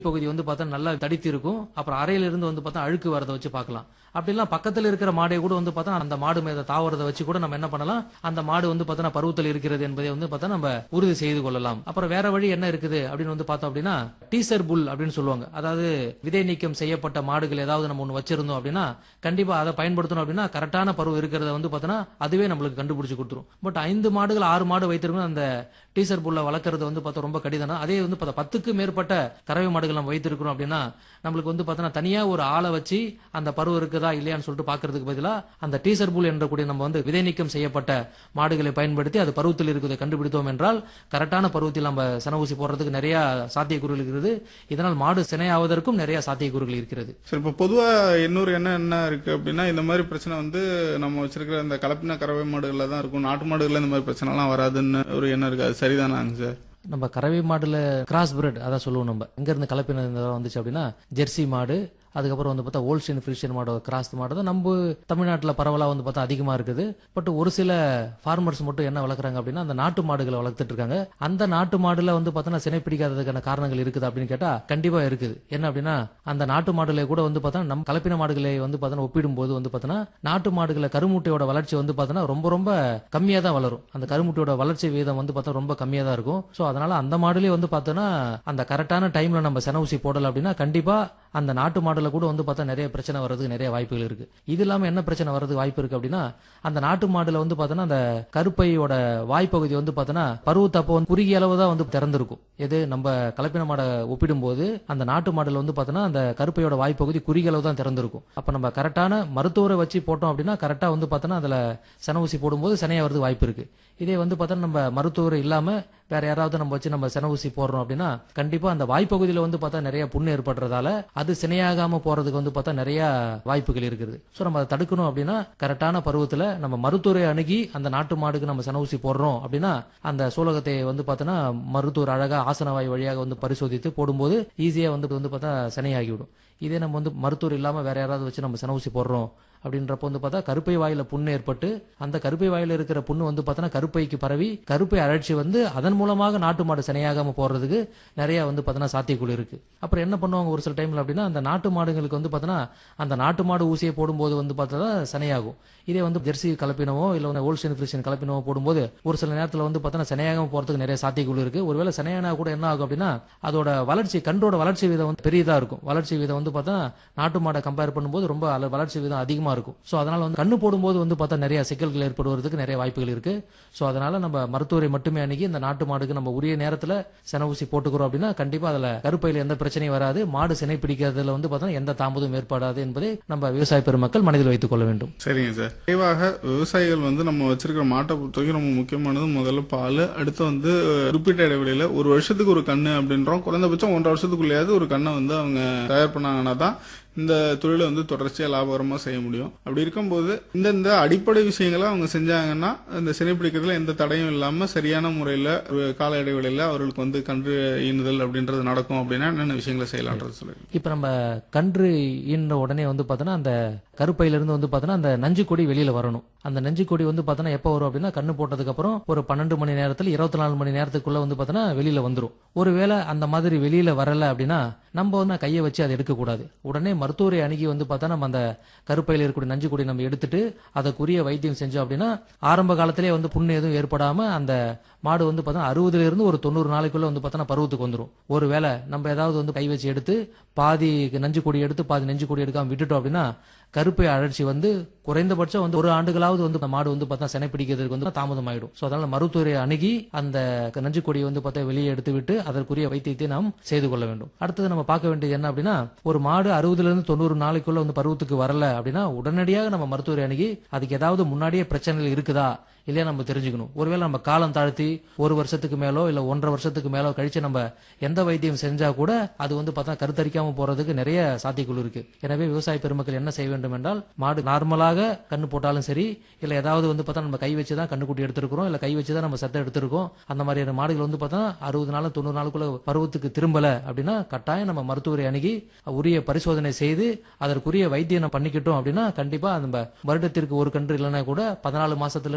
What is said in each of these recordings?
பகுதி வந்து பார்த்தா நல்லா தடித்து இருக்கும் அப்புறம் அறையில இருந்து வந்து பார்த்தா அழுக்கு வரதை வச்சு பார்க்கலாம் அப்படிலாம் பக்கத்துல இருக்கிற மாடை கூட வந்து பார்த்தா அந்த மாடு மேல தாவறதை வச்சு கூட நம்ம என்ன பண்ணலாம் அந்த மாடு வந்து பார்த்தா பருவத்தில் இருக்கிறது என்பதை வந்து பார்த்தா நம்ம உறுதி செய்து கொள்ளலாம் அப்புறம் வேற வழி என்ன இருக்குது அப்படின்னு வந்து பார்த்தோம் அப்படின்னா டீசர் புல் அப்படின்னு சொல்லுவாங்க அதாவது விதை நீக்கம் செய்யப்பட்ட மாடுகள் ஏதாவது நம்ம ஒன்று வச்சிருந்தோம் அப்படின்னா கண்டிப்பா அதை பயன்படுத்தணும் அப்படின்னா கரெக்டான பருவம் இருக்கிறத வந்து பார்த்தோன்னா அதுவே நம்மளுக்கு கண்டுபிடிச்சு கொடுத்துரும் பட் ஐந்து மாடுகள் ஆறு மாடு வைத்திருக்கணும் அந்த டீசர் புல்ல வளர்க்கறது வந்து பார்த்தா ரொம்ப கடினம் அதே வந்து பார்த்தா பத்துக்கு மேற்பட்ட கறவை மாடுகள் நம்ம வைத்திருக்கிறோம் அப்படின்னா நம்மளுக்கு வந்து பார்த்தோன்னா தனியா ஒரு ஆளை வச்சு அந்த பருவம் இருக்குதா இல்லையான்னு சொல்லிட்டு பார்க்கறதுக்கு பதிலா அந்த டீசர் புல் என்ற கூடிய நம்ம வந்து விதை நீக்கம் செய்யப்பட்ட மாடுகளை பயன்படுத்தி அது பருவத்தில் இருக்கிறதை கண்டுபிடித்தோம் என்றால் கரெக்டான பருவத்தில் நம்ம சன ஊசி போடுறதுக்கு நிறைய சாத்தியக்கூறுகள் இருக்கிறது இதனால் மாடு சினையாவதற்கும் நிறைய சாத்தியக்கூறுகள் இருக்கிறது சரி இப்போ பொதுவா இன்னொரு என்ன என்ன இருக்கு அப்படின்னா இந்த மாதிரி பிரச்சனை வந்து நம்ம வச்சிருக்கிற இந்த கலப்பின கறவை மாடுகள்ல தான் இருக்கும் நாட்டு மாடுகள்ல இந்த மாதிரி பிரச்சனை எல்லாம் வராதுன்னு ஒரு எண்ணம் இருக்கு அது சரிதானாங்க சார் நம்ம கறவை மாடுல கிராஸ் பிரெட் அதான் சொல்லுவோம் நம்ம எங்க இருந்து கலப்பின வந்துச்சு அப்படின்னா ஜெர்சி மாடு அதுக்கப்புறம் வந்து பார்த்தா ஓல்ஸ்டன் ஃபிரிஷியன் மாடு கிராஸ் மாடு தான் நம்ம தமிழ்நாட்டில் பரவலாக வந்து பார்த்தா அதிகமாக இருக்குது பட் ஒரு சில ஃபார்மர்ஸ் மட்டும் என்ன வளர்க்குறாங்க அப்படின்னா அந்த நாட்டு மாடுகளை வளர்த்துட்டு இருக்காங்க அந்த நாட்டு மாடுல வந்து பார்த்தோன்னா சினை பிடிக்காததுக்கான காரணங்கள் இருக்குது அப்படின்னு கேட்டால் கண்டிப்பாக இருக்குது என்ன அப்படின்னா அந்த நாட்டு மாடுகளை கூட வந்து பார்த்தா நம்ம கலப்பின மாடுகளை வந்து பார்த்தோன்னா ஒப்பிடும்போது வந்து பார்த்தோன்னா நாட்டு மாடுகளை கருமுட்டையோட வளர்ச்சி வந்து பார்த்தோன்னா ரொம்ப ரொம்ப கம்மியாக தான் வளரும் அந்த கருமுட்டையோட வளர்ச்சி வீதம் வந்து பார்த்தா ரொம்ப கம்மியாக தான் இருக்கும் ஸோ அதனால அந்த மாடுலேயே வந்து பார்த்தோன்னா அந்த கரெக்டான டைம்ல நம்ம சென ஊசி போடல அப்படின்னா கண்டிப்பா அந்த நாட்டு மாடுல கூட வந்து பார்த்தா நிறைய பிரச்சனை வர்றதுக்கு நிறைய வாய்ப்புகள் இருக்கு இது இல்லாம என்ன பிரச்சனை வர்றதுக்கு வாய்ப்பு இருக்கு அப்படின்னா அந்த நாட்டு மாடுல வந்து பார்த்தோன்னா அந்த கருப்பையோட வாய்ப்பகுதி வந்து பார்த்தோன்னா பருவத்தப்போ வந்து குறுகிய அளவு தான் வந்து திறந்திருக்கும் எது நம்ம கலப்பின மாடை ஒப்பிடும்போது அந்த நாட்டு மாடுல வந்து பார்த்தோன்னா அந்த கருப்பையோட வாய்ப்பகுதி குறுகிய அளவு தான் திறந்திருக்கும் அப்ப நம்ம கரெக்டான மருத்துவரை வச்சு போட்டோம் அப்படின்னா கரெக்டா வந்து பார்த்தோன்னா அதுல சென ஊசி போடும்போது சினையா வரதுக்கு வாய்ப்பு இருக்கு இதே வந்து பார்த்தோன்னா நம்ம மருத்துவர் இல்லாம வேற யாராவது நம்ம வச்சு நம்ம சென ஊசி போடுறோம் அப்படின்னா கண்டிப்பா அந்த வாய்ப்பகுதியில வந்து பார்த்தா நிறைய புண்ணு ஏற்படுறதால அது சினையாகாம போறதுக்கு வந்து பார்த்தா நிறைய வாய்ப்புகள் இருக்குது ஸோ நம்ம அதை தடுக்கணும் அப்படின்னா கரெக்டான பருவத்துல நம்ம மருத்துவரை அணுகி அந்த நாட்டு மாடுக்கு நம்ம சென ஊசி போடுறோம் அப்படின்னா அந்த சூலகத்தை வந்து பார்த்தோன்னா மருத்துவர் அழகா ஆசனவாய் வழியாக வந்து பரிசோதித்து போடும்போது ஈஸியா வந்து வந்து பார்த்தா சினையாகிவிடும் இதே நம்ம வந்து மருத்துவர் இல்லாம வேற யாராவது வச்சு நம்ம சென ஊசி போடுறோம் அப்படின்றப்ப வந்து பார்த்தா கருப்பை வாயில புண்ணு ஏற்பட்டு அந்த கருப்பை வாயில இருக்கிற புண்ணு வந்து பார்த்தோன்னா கருப்பைக்கு பரவி கருப்பை அழற்சி வந்து அதன் மூலமாக நாட்டு மாடு சினையாகாம போறதுக்கு நிறைய வந்து பார்த்தோன்னா சாத்தியக்குழு இருக்கு அப்புறம் என்ன பண்ணுவாங்க ஒரு சில டைம்ல அப்படின்னா அந்த நாட்டு மாடுங்களுக்கு வந்து பார்த்தோன்னா அந்த நாட்டு மாடு ஊசியை போடும்போது வந்து பார்த்தா சினையாகும் இதே வந்து ஜெர்சி கலப்பினமோ இல்ல வந்து ஓல்ஸ்டன் ஃபிரிஷன் கலப்பினமோ போடும்போது ஒரு சில நேரத்துல வந்து பார்த்தோன்னா சினையாகாம போறதுக்கு நிறைய சாத்தியக்குழு இருக்கு ஒருவேளை சினையானா கூட என்ன ஆகும் அப்படின்னா அதோட வளர்ச்சி கன்றோட வளர்ச்சி வீதம் வந்து பெரியதா இருக்கும் வளர்ச்சி வீதம் வந்து பார்த்தா நாட்டு மாடை கம்பேர் பண்ணும்போது ரொம்ப அள- வளர்ச்சி வீதம் அதிகமா இருக்கும் ஸோ அதனால வந்து கண்ணு போடும்போது வந்து பார்த்தா நிறைய சிக்கல்கள் ஏற்படுவதற்கு நிறைய வாய்ப்புகள் இருக்கு ஸோ அதனால நம்ம மருத்துவரை மட்டுமே அணுகி இந்த நாட்டு மாடுக்கு நம்ம உரிய நேரத்துல சென ஊசி போட்டுக்கிறோம் அப்படின்னா கண்டிப்பா அதுல கருப்பையில எந்த பிரச்சனையும் வராது மாடு சினை பிடிக்கிறதுல வந்து பார்த்தா எந்த தாமதமும் ஏற்படாது என்பதை நம்ம விவசாய பெருமக்கள் மனதில் வைத்துக் கொள்ள வேண்டும் சரிங்க சார் விரைவாக விவசாயிகள் வந்து நம்ம வச்சிருக்கிற மாட்டை பொறுத்த வரைக்கும் ரொம்ப முக்கியமானது முதல்ல பால் அடுத்து வந்து குறிப்பிட்ட இடைவெளியில ஒரு வருஷத்துக்கு ஒரு கண்ணு அப்படின்றோம் குறைந்தபட்சம் ஒன்றரை வருஷத்துக்குள்ளேயாவது ஒரு கண்ணை வந்து அவங்க தயார் பண்ணாங்கன்னா தான் இந்த தொழிலை வந்து தொடர்ச்சியா லாபகரமா செய்ய முடியும் அப்படி இருக்கும்போது இந்தந்த அடிப்படை விஷயங்களை அவங்க செஞ்சாங்கன்னா இந்த சினைப்பிடிக்கிறதுல எந்த தடையும் இல்லாம சரியான முறையில ஒரு கால இடைவெளியில அவர்களுக்கு வந்து கன்று ஈனுதல் அப்படின்றது நடக்கும் அப்படின்னா என்னென்ன விஷயங்களை செய்யலான்றது சொல்லுங்க இப்ப நம்ம கன்று ஈன்ற உடனே வந்து பார்த்தோன்னா அந்த கருப்பையில இருந்து வந்து பார்த்தோன்னா அந்த நஞ்சு கொடி வெளியில வரணும் அந்த நஞ்சு கொடி வந்து பார்த்தோன்னா எப்போ வரும் அப்படின்னா கண்ணு போட்டதுக்கு அப்புறம் ஒரு பன்னெண்டு மணி நேரத்துல இருபத்தி நாலு மணி நேரத்துக்குள்ள வந்து பார்த்தோன்னா வெளியில வந்துரும் ஒருவேளை அந்த மாதிரி வெளியில வரல அப்படின்னா நம்ம வந்து கையை வச்சு அதை எடுக்கக்கூடாது உடனே மருத்துவரை அணுகி வந்து பார்த்தா நம்ம அந்த கருப்பையில் இருக்கக்கூடிய நஞ்சு கொடி நம்ம எடுத்துட்டு அதற்குரிய வைத்தியம் செஞ்சோம் அப்படின்னா ஆரம்ப காலத்திலே வந்து புண்ணு எதுவும் ஏற்படாம அந்த மாடு வந்து பார்த்தா அறுபதுல இருந்து ஒரு தொண்ணூறு நாளைக்குள்ள வந்து பார்த்தா பருவத்துக்கு வந்துரும் ஒருவேளை நம்ம ஏதாவது வந்து கை வச்சு எடுத்து பாதி நஞ்சு கொடி எடுத்து பாதி நெஞ்சு கொடி எடுக்காம விட்டுட்டோம் அப்படின்னா கருப்பை அழற்சி வந்து குறைந்தபட்சம் வந்து ஒரு ஆண்டுகளாவது வந்து அந்த மாடு வந்து பார்த்தா சினை பிடிக்கிறதுக்கு வந்து தாமதம் ஆயிடும் ஸோ அதனால மருத்துவரை அணுகி அந்த நஞ்சு கொடியை வந்து பார்த்தா வெளியே எடுத்து விட்டு அதற்குரிய வைத்தியத்தை நாம் செய்து கொள்ள வேண்டும் அடுத்தது நம்ம பார்க்க வேண்டியது என்ன அப்படின்னா ஒரு மாடு அறுபதுல இருந்து தொண்ணூறு நாளைக்குள்ள வந்து பருவத்துக்கு வரல அப்படின்னா உடனடியாக நம்ம மருத்துவரை அணுகி அதுக்கு ஏதாவது முன்னாடியே பிரச்சனைகள் இருக்குதா இல்லையா நம்ம தெரிஞ்சுக்கணும் ஒருவேளை நம்ம காலம் தாழ்த்தி ஒரு வருஷத்துக்கு மேலோ இல்ல ஒன்றரை வருஷத்துக்கு மேலோ கழிச்சு நம்ம எந்த வைத்தியம் செஞ்சா கூட அது வந்து பார்த்தா கருத்தரிக்காம போறதுக்கு நிறைய சாத்தியக்குழு இருக்கு எனவே விவசாய பெருமக்கள் என்ன செய்ய வேண்டும் என்றால் மாடு நார்மலாக கண்ணு போட்டாலும் சரி இல்ல ஏதாவது வந்து பார்த்தா நம்ம கை வச்சு தான் கண்ணுக்குட்டி எடுத்திருக்கிறோம் இல்ல கை வச்சு தான் நம்ம சத்தை எடுத்திருக்கோம் அந்த மாதிரியான மாடுகள் வந்து பார்த்தா அறுபது நாள் தொண்ணூறு நாளுக்குள்ள பருவத்துக்கு திரும்பல அப்படின்னா கட்டாயம் நம்ம மருத்துவரை அணுகி உரிய பரிசோதனை செய்து அதற்குரிய வைத்தியம் நம்ம பண்ணிக்கிட்டோம் அப்படின்னா கண்டிப்பா நம்ம வருடத்திற்கு ஒரு கன்று இல்லைன்னா கூட பதினாலு மாசத்துல இருந்து பதினாறு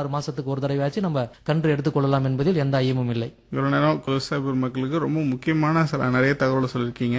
ஆறு மாசத்துக்கு ஒரு தடவையாச்சும் நம்ம கன்று எடுத்துக்கொள்ளலாம் என்பதில் எந்த ஐயமும் இல்லை இவ்வளவு நேரம் விவசாய பெருமக்களுக்கு ரொம்ப முக்கியமான சில நிறைய தகவலை சொல்லியிருக்கீங்க